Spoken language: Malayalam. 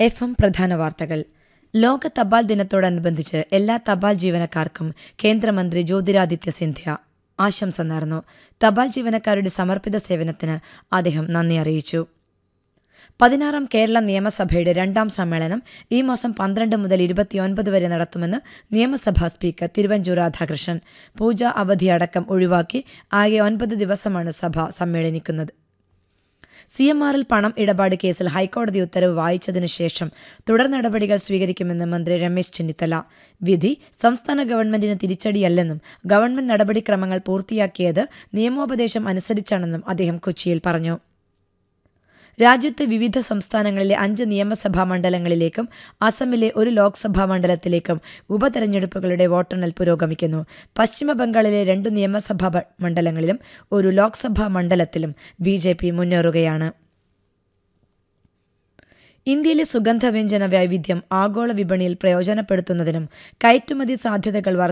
എഫ് എം പ്രധാന വാർത്തകൾ ലോക തപാൽ ദിനത്തോടനുബന്ധിച്ച് എല്ലാ തപാൽ ജീവനക്കാർക്കും കേന്ദ്രമന്ത്രി ജ്യോതിരാദിത്യ സിന്ധ്യ ആശംസ നേർന്നു തപാൽ ജീവനക്കാരുടെ സമർപ്പിത സേവനത്തിന് അദ്ദേഹം നന്ദി അറിയിച്ചു പതിനാറാം കേരള നിയമസഭയുടെ രണ്ടാം സമ്മേളനം ഈ മാസം പന്ത്രണ്ട് മുതൽ ഇരുപത്തിയൊൻപത് വരെ നടത്തുമെന്ന് നിയമസഭാ സ്പീക്കർ തിരുവഞ്ചൂർ രാധാകൃഷ്ണൻ പൂജാ അവധി അടക്കം ഒഴിവാക്കി ആകെ ഒൻപത് ദിവസമാണ് സഭ സമ്മേളനിക്കുന്നത് സി എം ആറിൽ പണം ഇടപാട് കേസിൽ ഹൈക്കോടതി ഉത്തരവ് വായിച്ചതിനു ശേഷം തുടർ നടപടികൾ സ്വീകരിക്കുമെന്ന് മന്ത്രി രമേശ് ചെന്നിത്തല വിധി സംസ്ഥാന ഗവൺമെന്റിന് തിരിച്ചടിയല്ലെന്നും ഗവൺമെന്റ് നടപടിക്രമങ്ങൾ പൂർത്തിയാക്കിയത് നിയമോപദേശം അനുസരിച്ചാണെന്നും അദ്ദേഹം കൊച്ചിയിൽ പറഞ്ഞു രാജ്യത്തെ വിവിധ സംസ്ഥാനങ്ങളിലെ അഞ്ച് നിയമസഭാ മണ്ഡലങ്ങളിലേക്കും അസമിലെ ഒരു ലോക്സഭാ മണ്ഡലത്തിലേക്കും ഉപതെരഞ്ഞെടുപ്പുകളുടെ വോട്ടെണ്ണൽ പുരോഗമിക്കുന്നു പശ്ചിമ ബംഗാളിലെ രണ്ട് നിയമസഭാ ബ- മണ്ഡലങ്ങളിലും ഒരു ലോക്സഭാ മണ്ഡലത്തിലും ബി ജെ പി മുന്നേറുകയാണ് ഇന്ത്യയിലെ സുഗന്ധവ്യഞ്ജന വൈവിധ്യം ആഗോള വിപണിയിൽ പ്രയോജനപ്പെടുത്തുന്നതിനും കയറ്റുമതി സാധ്യതകൾ വർദ്ധ